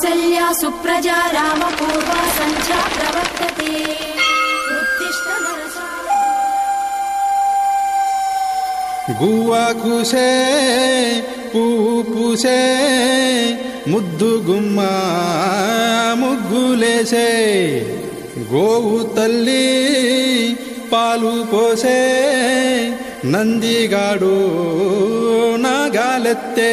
కౌసల్యా సుప్రజా రామ పూర్వా సంధ్యా ప్రవర్తతే ఉత్తిష్ట నరసాయ గువ్వ కూసే పువ్వు పూసే ముద్దు గుమ్మ ముగ్గులేసే గోవు తల్లి పాలు పోసే నందిగాడు నాగాలెత్తే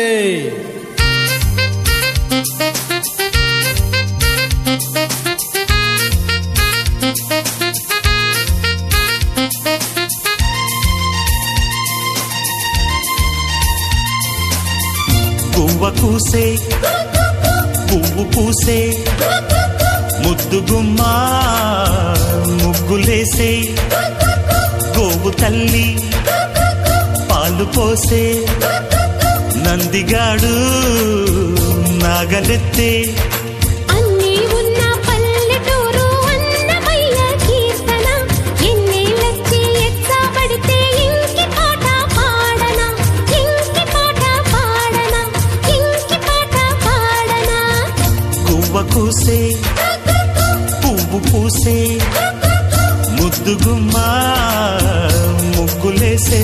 గువ్వ కూసే పువ్వు పూసే ముద్దు గుమ్మ ముగ్గులేసే గోవు తల్లి పాలు పోసే నందిగాడు నాగలెత్తే అన్నీ ఉన్న పల్లెటూరు అన్నమయ్య కీర్తన ఎన్నేళ్ళొచ్చి ఎచ్చబడితే ఇంకి పాట పాడనా ఇంకి పాట పాడనా ఇంకి పాట పాడనా గువ్వ కూసే పువ్వు పూసే ముద్దు గుమ్మ ముగ్గులేసే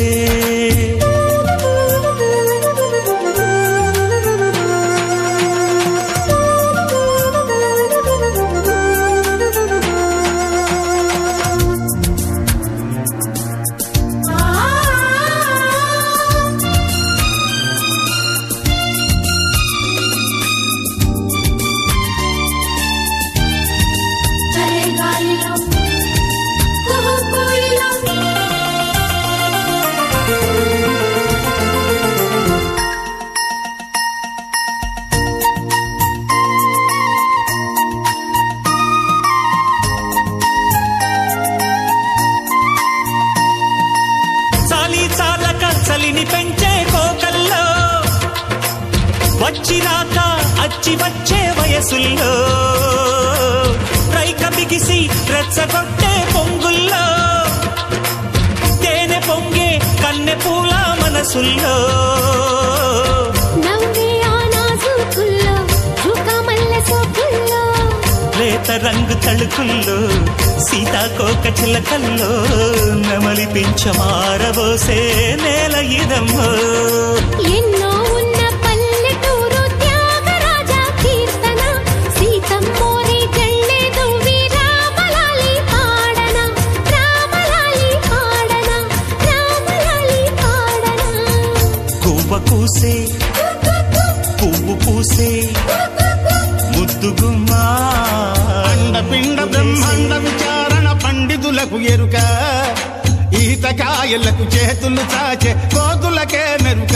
చలే గాలిలో కుహు కోయిలో చాలి చాలక చలిని పెంచే కోకల్లో వచ్చిరాక అచ్చి వచ్చే వయసుల్లో రైక బిగిసి రెచ్చగొట్టే పొంగుల్లో తేనె పొంగే కన్నె పూల మనసుల్లో నవ్వే ఆ నాజుకుల్లో చుకమల్ల సోకుల్లో లేత రంగు తళుకుల్లో సీతాకోక చిలకల్లో నెమలి పించమారబోసే నేల ఇదమ్మో ఎన్నో ఉన్న పల్లెటూరు త్యాగరాజ కీర్తన సీతమ్మోరి జల్లే దువ్వి రామలాలి పాడన రామలాలి పాడన రామలాలి పాడన గువ్వ కూసే పువ్వు పూసే ముద్దు గుమ్మ అండపిండ బ్రహ్మాండ విచారణ పండితులకు ఎరుక ఈతకాయలకు చేతులు చాచే కోతులకే మెరుక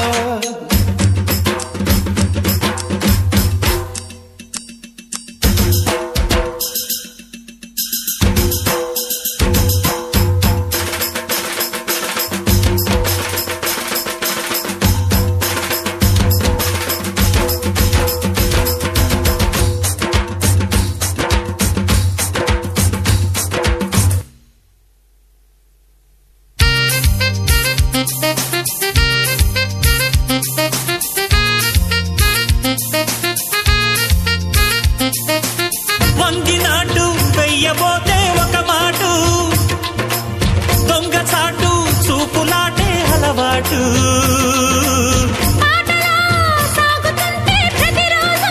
వంగినాటు వెయ్యబోతే ఒక మాటు దొంగ చాటు చూపులాటే అలవాటు పాటలో సాగుతుంటే ప్రతిరోజు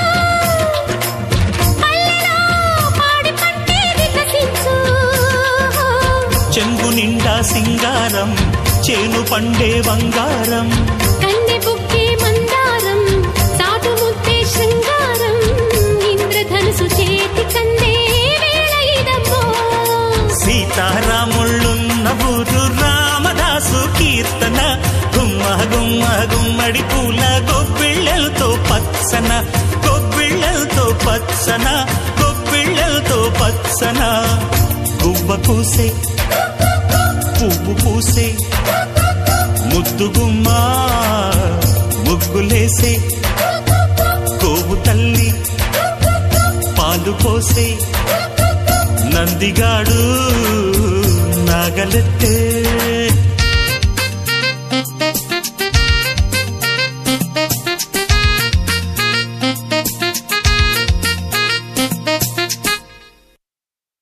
పల్లెలో పాడి పంటే వికసించు చెంగు నిండా సింగారం చేను పండే బంగారం కన్నె బుక్కే మందారం సాటు ముద్దే శృంగారం ఇంద్రధనుసు చేతి కందే వేళ ఇదమ్మో సీతారాముళ్ళున్న ఊరు రామదాసు కీర్తన గుమ్మ గుమ్మ గుమ్మడి పూల గొబ్బిళ్ళతో పచ్చన గొబ్బిళ్ళతో పచ్చన గొబ్బిళ్ళతో పచ్చన గువ్వ పూసే పువ్వు పూసే ముద్దు గుమ్మ ముగ్గులేసే గోవు తల్లి పాలు పోసే నందిగాడు నాగలెత్తే